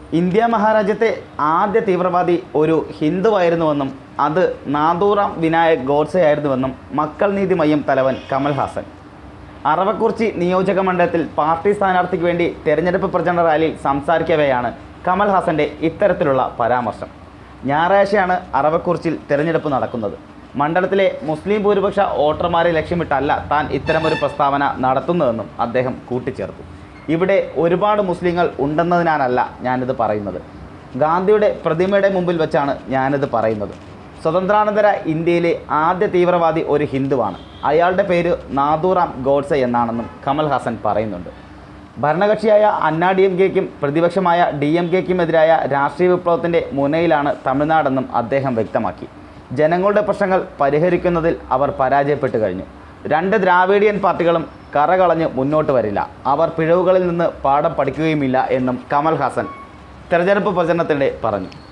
India മഹാരാജ്യത്തെ ആദ്യ തീവ്രവാദി ഒരു ഹിന്ദുവായിരുന്നുവെന്നും അത് നാദൂറാം വിനായക് ഗോഡ്സെ ആയിരുന്നുവെന്നും മക്കൾ നീതി മയ്യം തലവൻ കമൽ ഹാസൻ അറവക്കുറിച്ചി നിയോജക മണ്ഡലത്തിൽ പാർട്ടി സ്ഥാനാർത്ഥിക്ക് വേണ്ടി തെരഞ്ഞെടുപ്പ് പ്രചരണ റാലിയിൽ സംസാരിക്കവെയാണ് കമൽ ഹാസന്റെ ഇത്തരത്തിലുള്ള പരാമർശം ഞായറാഴ്ചയാണ് അറവക്കുറിച്ചിൽ തെരഞ്ഞെടുപ്പ് നടക്കുന്നത് മണ്ഡലത്തിലെ മുസ്ലിം ഭൂരിപക്ഷ വോട്ടർമാരെ ലക്ഷ്യമിട്ടല്ല താൻ ഇത്തരമൊരു പ്രസ്താവന നടത്തുന്നതെന്നും അദ്ദേഹം കൂട്ടിച്ചേർത്തു ഇവിടെ ഒരുപാട് മുസ്ലിങ്ങൾ ഉണ്ടെന്നതിനാലല്ല ഞാനിത് പറയുന്നത് ഗാന്ധിയുടെ പ്രതിമയുടെ മുമ്പിൽ വെച്ചാണ് ഞാനിത് പറയുന്നത് സ്വതന്ത്രാനന്തര ഇന്ത്യയിലെ ആദ്യ തീവ്രവാദി ഒരു ഹിന്ദുവാണ് അയാളുടെ പേര് നാദൂറാം ഗോഡ്സെ എന്നാണെന്നും കമൽ ഹാസൻ പറയുന്നുണ്ട് ഭരണകക്ഷിയായ അന്നാ ഡി എം കെക്കും പ്രതിപക്ഷമായ ഡി എം കെക്കുമെതിരായ രാഷ്ട്രീയ വിപ്ലവത്തിൻ്റെ മുനയിലാണ് തമിഴ്നാടെന്നും അദ്ദേഹം വ്യക്തമാക്കി ജനങ്ങളുടെ പ്രശ്നങ്ങൾ പരിഹരിക്കുന്നതിൽ അവർ പരാജയപ്പെട്ടു കഴിഞ്ഞു രണ്ട് ദ്രാവിഡിയൻ പാർട്ടികളും കറകളഞ്ഞ് മുന്നോട്ട് വരില്ല അവർ പിഴവുകളിൽ നിന്ന് പാഠം പഠിക്കുകയുമില്ല എന്നും കമൽ ഹാസൻ തെരഞ്ഞെടുപ്പ് പ്രചരണത്തിനിടെ പറഞ്ഞു